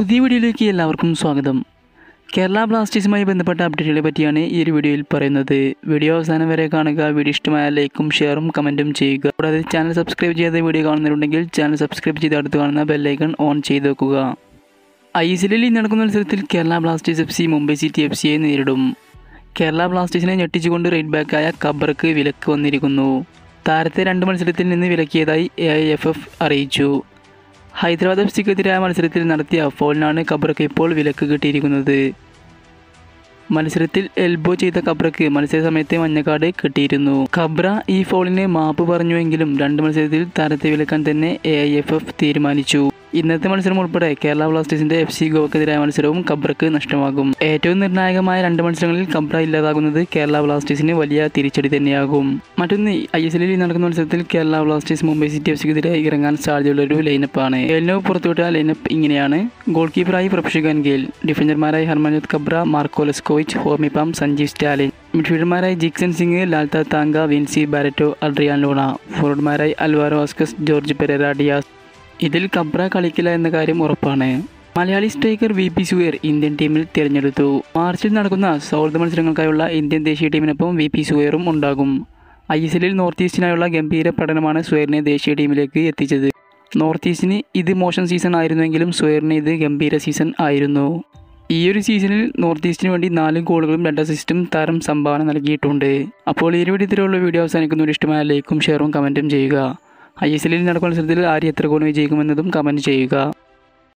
പുതിയ വീഡിയോയിലേക്ക് എല്ലാവർക്കും സ്വാഗതം കേരള ബ്ലാസ്റ്റേഴ്സുമായി ബന്ധപ്പെട്ട അപ്ഡേറ്റുകളെ പറ്റിയാണ് ഈ ഒരു വീഡിയോയിൽ പറയുന്നത് വീഡിയോ അവസാനം വരെ കാണുക വീഡിയോ ഇഷ്ടമായ ലൈക്കും ഷെയറും കമൻറ്റും ചെയ്യുക കൂടാതെ ചാനൽ സബ്സ്ക്രൈബ് ചെയ്ത വീഡിയോ കാണുന്നവരുണ്ടെങ്കിൽ ചാനൽ സബ്സ്ക്രൈബ് ചെയ്ത് അടുത്ത് കാണുന്ന ബെല്ലൈക്കൺ ഓൺ ചെയ്ത് വെക്കുക ഐ എസ് എല്ലിൽ നടക്കുന്ന മത്സരത്തിൽ Kerala Blasters F C Mumbai city F സിയെ നേരിടും കേരള ബ്ലാസ്റ്റേഴ്സിനെ ഞെട്ടിച്ചുകൊണ്ട് റൈറ്റ് ബാക്കായ കബർക്ക് വിലക്ക് വന്നിരിക്കുന്നു താരത്തെ രണ്ട് മത്സരത്തിൽ നിന്ന് വിലക്കിയതായി എ ഐ എഫ് എഫ് അറിയിച്ചു ഹൈദരാബാദ് എഫ് സിക്കെതിരായ മത്സരത്തിൽ നടത്തിയ ഫോളിനാണ് കബ്രക്ക് ഇപ്പോൾ വിലക്ക് കിട്ടിയിരിക്കുന്നത് മത്സരത്തിൽ എൽബോ ചെയ്ത കബ്രക്ക് മത്സര സമയത്ത് മഞ്ഞക്കാട് കിട്ടിയിരുന്നു കബ്ര ഈ ഫോളിന് മാപ്പ് പറഞ്ഞുവെങ്കിലും രണ്ട് മത്സരത്തിൽ താരത്തെ വിലക്കാൻ തന്നെ എ ഐ എഫ് എഫ് തീരുമാനിച്ചു ഇന്നത്തെ മത്സരം ഉൾപ്പെടെ കേരള ബ്ലാസ്റ്റേഴ്സിന്റെ എഫ് സി ഗോവക്കെതിരായ മത്സരവും കബ്രക്ക് നഷ്ടമാകും ഏറ്റവും നിർണായകമായ രണ്ട് മത്സരങ്ങളിൽ കബ്ര ഇല്ലാതാകുന്നത് കേരള ബ്ലാസ്റ്റേഴ്സിന് വലിയ തിരിച്ചടി തന്നെയാകും മറ്റൊന്ന് ഐ എസ് എല്ലിൽ നടക്കുന്ന മത്സരത്തിൽ Kerala Blasters Mumbai city F സിക്കെതിരെ ഇറങ്ങാൻ സാധ്യതയുള്ള ഒരു ലൈനപ്പാണ് എൽനോ പുറത്തുവിട്ട ലൈനപ്പ് ഇങ്ങനെയാണ് ഗോൾ കീപ്പറായി പ്രഭുഷുഖാൻ ഗേൽ ഡിഫൻഡർമാരായി ഹർമൻജിത് കബ്ര മാർക്കോ ലെസ്കോവിച്ച് ഹോർമിപാം സഞ്ജീവ് സ്റ്റാലിൻ മിഡ്ഫീൽഡർമാരായി Jeakson Singh Lalthathanga Vincy Barretto Adrian Luna ഫോർവേഡ്മാരായി Alvaro Vazquez Jorge Pereyra Diaz ഇതിൽ കബ്ര കളിക്കില്ല എന്ന കാര്യം ഉറപ്പാണ് മലയാളി striker V P Suhair Indian ടീമിൽ തിരഞ്ഞെടുത്തു മാർച്ചിൽ നടക്കുന്ന സൗഹൃദ മത്സരങ്ങൾക്കായുള്ള ഇന്ത്യൻ ദേശീയ ടീമിനൊപ്പം വി പി സുവേറും ഉണ്ടാകും ഐ എസ് എല്ലിൽ നോർത്ത് ഈസ്റ്റിനായുള്ള ഗംഭീര പ്രകടനമാണ് സുവേറിനെ ദേശീയ ടീമിലേക്ക് എത്തിച്ചത് നോർത്ത് ഈസ്റ്റിന് ഇത് മോശം സീസൺ ആയിരുന്നുവെങ്കിലും സുവേറിന് ഇത് ഗംഭീര സീസൺ ആയിരുന്നു ഈ ഒരു സീസണിൽ നോർത്ത് ഈസ്റ്റിന് വേണ്ടി നാല് ഗോളുകളും രണ്ട് അസിസ്റ്റും താരം സംഭാവന നൽകിയിട്ടുണ്ട് അപ്പോൾ ഈ ഒരു വീഡിയോത്തിലുള്ള വീഡിയോ അവസാനിക്കുന്ന ഒരു ഇഷ്ടമായ ലൈക്കും ഷെയറും കമൻറ്റും ചെയ്യുക ഐ എസ് എല്ലിൽ നടക്കുന്ന മത്സരത്തിൽ ആര് എത്ര ഗോൾ വിജയിക്കുമെന്നതും കമൻറ്റ് ചെയ്യുക